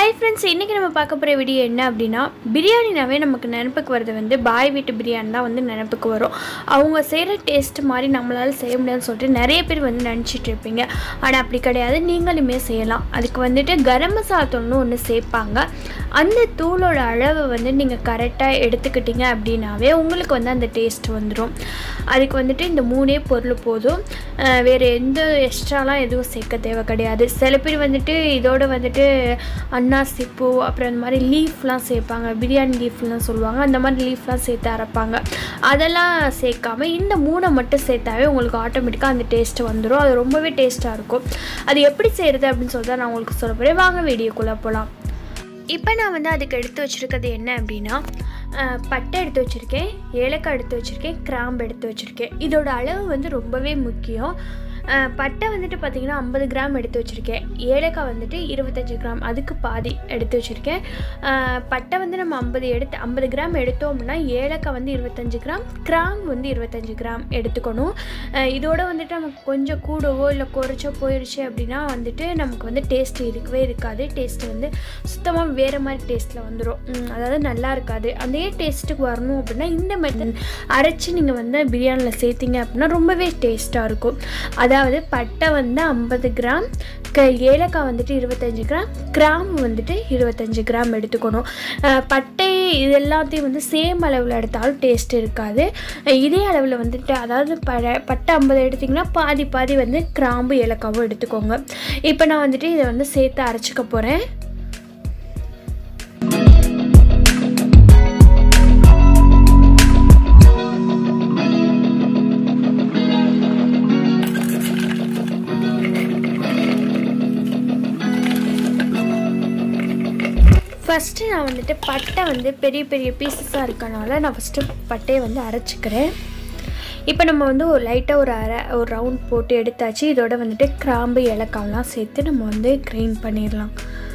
hi friends இன்றைக்கி நம்ம பார்க்க போகிற வீடியோ என்ன அப்படின்னா பிரியாணினாவே நமக்கு நினப்புக்கு வர்றது வந்து பாய் வீட்டு பிரியாணி தான் வந்து நினப்புக்கு வரும் அவங்க செய்கிற டேஸ்ட் மாதிரி நம்மளால் செய்ய முடியாதுன்னு சொல்லிட்டு நிறைய பேர் வந்து நினச்சிட்டு இருப்பீங்க ஆனால் அப்படி கிடையாது நீங்களுமே செய்யலாம் அதுக்கு வந்துட்டு கரம் மசாலா தூள்னு ஒன்று சேர்ப்பாங்க அந்த தூளோட அளவு வந்து நீங்கள் கரெக்டாக எடுத்துக்கிட்டீங்க அப்படின்னாவே உங்களுக்கு வந்து அந்த டேஸ்ட் வந்துடும் அதுக்கு வந்துட்டு இந்த மூணே பொருள் போதும் அஹ் வேறு எந்த எக்ஸ்ட்ராலாம் எதுவும் சேர்க்க தேவை கிடையாது சில பேர் வந்துட்டு இதோட வந்துட்டு அன்னாசி பூ அப்புறம் இந்த மாதிரி லீஃப்லாம் சேர்ப்பாங்க பிரியாணி லீஃப்லாம் சொல்லுவாங்க அந்த மாதிரி லீஃப்லாம் சேர்த்து அரைப்பாங்க அதெல்லாம் சேர்க்காம இந்த மூணை மட்டும் சேர்த்தாவே உங்களுக்கு ஆட்டோமேட்டிக்காக அந்த டேஸ்ட் வந்துடும் அது ரொம்பவே டேஸ்ட்டாக இருக்கும் அது எப்படி செய்கிறது அப்படின்னு சொல்லி தான் நான் உங்களுக்கு சொல்ல போகிறேன் வாங்க வீடியோக்குள்ளே போகலாம் இப்போ நான் வந்து அதுக்கு எடுத்து வச்சுருக்கிறது என்ன அப்படின்னா அஹ், பட்டை எடுத்து வச்சுருக்கேன் ஏலக்காய் எடுத்து வச்சுருக்கேன் கிராம்பு எடுத்து வச்சுருக்கேன் இதோட அளவு வந்து ரொம்பவே முக்கியம் அஹ், பட்டை வந்துட்டு பார்த்திங்கன்னா ஐம்பது கிராம் எடுத்து வச்சுருக்கேன் ஏலக்காய் வந்துட்டு இருபத்தஞ்சி கிராம் அதுக்கு பாதி எடுத்து வச்சுருக்கேன் அஹ், பட்டை வந்து நம்ம ஐம்பது எடுத்து ஐம்பது கிராம் எடுத்தோம் அப்படின்னா ஏலக்காய் வந்து இருபத்தஞ்சி கிராம் கிராம்பு வந்து இருபத்தஞ்சி கிராம் எடுத்துக்கணும் அஹ், இதோட வந்துட்டு நமக்கு கொஞ்சம் கூடவோ இல்லை குறைச்சோ போயிடுச்சு அப்படின்னா வந்துட்டு நமக்கு வந்து டேஸ்ட் இருக்கவே இருக்காது டேஸ்ட் வந்து சுத்தமாக வேறு மாதிரி டேஸ்ட்டில் வந்துடும் அதாவது நல்லா இருக்காது அதே டேஸ்ட்டுக்கு வரணும் அப்படின்னா இந்த மெத்தட் அரைச்சி நீங்கள் வந்து பிரியாணியில் சேர்த்தீங்க அப்படின்னா ரொம்பவே டேஸ்ட்டாக இருக்கும் அதாவது பட்டை வந்து ஐம்பது கிராம் க ஏலக்காய் வந்துட்டு இருபத்தஞ்சி கிராம் கிராம்பு வந்துட்டு இருபத்தஞ்சி கிராம் எடுத்துக்கணும் அஹ் பட்டை இது எல்லாத்தையும் வந்து சேம் அளவில் எடுத்தாலும் டேஸ்ட் இருக்காது அஹ் இதே அளவில் வந்துட்டு அதாவது பட பட்டை ஐம்பது எடுத்திங்கன்னா பாதி பாதி வந்து கிராம்பு ஏலக்காவும் எடுத்துக்கோங்க இப்போ நான் வந்துட்டு இதை வந்து சேர்த்து அரைச்சிக்க போகிறேன் ஃபஸ்ட்டு நான் வந்துட்டு பட்டை வந்து பெரிய பெரிய பீசஸாக இருக்கனால நான் ஃபஸ்ட்டு பட்டையை வந்து அரைச்சிக்கிறேன் இப்போ நம்ம வந்து ஒரு லைட்டாக ஒரு அரை ஒரு ரவுண்ட் போட்டு எடுத்தாச்சு இதோட வந்துட்டு கிராம்பு ஏலக்காய்லாம் சேர்த்து நம்ம வந்து கிரைண்ட் பண்ணிடலாம்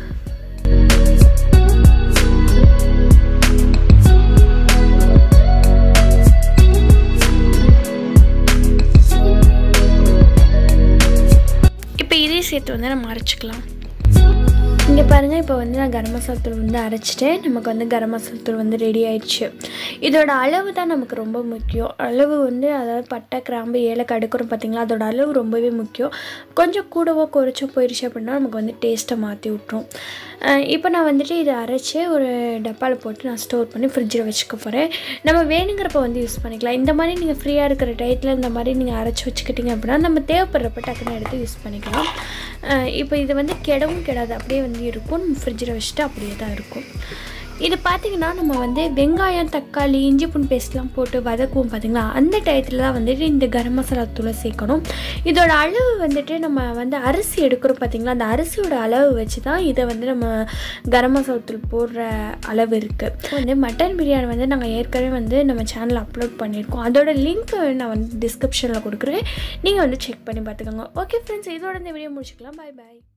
இப்போ இதையும் சேர்த்து வந்து நம்ம அரைச்சிக்கலாம் இங்கே பாருங்கள் இப்போ வந்து நான் கரம் மசாலா தூள் வந்து அரைச்சிட்டேன் நமக்கு வந்து கரம் மசாலா தூள் வந்து ரெடி ஆயிடுச்சு இதோட அளவு தான் நமக்கு ரொம்ப முக்கியம் அளவு வந்து அதாவது பட்டை கிராம்பு ஏலக்காய் எடுக்கிறோம் பார்த்தீங்களா அதோட அளவு ரொம்பவே முக்கியம் கொஞ்சம் கூடவோ குறைச்சோ போயிடுச்சு அப்படின்னா நமக்கு வந்து டேஸ்ட்டை மாற்றி விட்ரும் அஹ் இப்போ நான் வந்துட்டு இதை அரைச்சி ஒரு டப்பாவில் போட்டு நான் ஸ்டோர் பண்ணி ஃப்ரிட்ஜில் வச்சுக்க போகிறேன் நம்ம வேணுங்கிறப்ப வந்து யூஸ் பண்ணிக்கலாம் இந்த மாதிரி நீங்கள் ஃப்ரீயாக இருக்கிற டயத்தில் இந்த மாதிரி நீங்கள் அரைச்சி வச்சுக்கிட்டீங்க அப்படின்னா நம்ம தேவைப்படுறப்ப டக்குன்னு எடுத்து யூஸ் பண்ணிக்கலாம் அஹ் இப்போ இது வந்து கெடவும் கெடாது அப்படியே வந்து இருக்கும் நம்ம ஃப்ரிட்ஜில் வச்சுட்டு அப்படியே தான் இருக்கும் இது பார்த்திங்கன்னா நம்ம வந்து வெங்காயம் தக்காளி இஞ்சி பூண்டு பேஸ்ட்லாம் போட்டு வதக்குவோம் பார்த்திங்களா அந்த டயத்தில் தான் வந்துட்டு இந்த கரம் மசாலா தூளை சேர்க்கணும் இதோட அளவு வந்துட்டு நம்ம வந்து அரிசி எடுக்கிறோம் பார்த்திங்களா அந்த அரிசியோட அளவு வச்சு தான் இதை வந்து நம்ம கரம் மசாலா தூள் போடுற அளவு இருக்குது வந்து மட்டன் பிரியாணி வந்து நாங்கள் ஏற்கனவே வந்து நம்ம சேனலில் அப்லோட் பண்ணியிருக்கோம் அதோட லிங்க் நான் வந்து டிஸ்கிரிப்ஷனில் கொடுக்குறேன் நீங்கள் வந்து செக் பண்ணி பார்த்துக்கோங்க ஓகே ஃப்ரெண்ட்ஸ் இதோட இந்த வீடியோ முடிச்சுக்கலாம் பாய் பாய்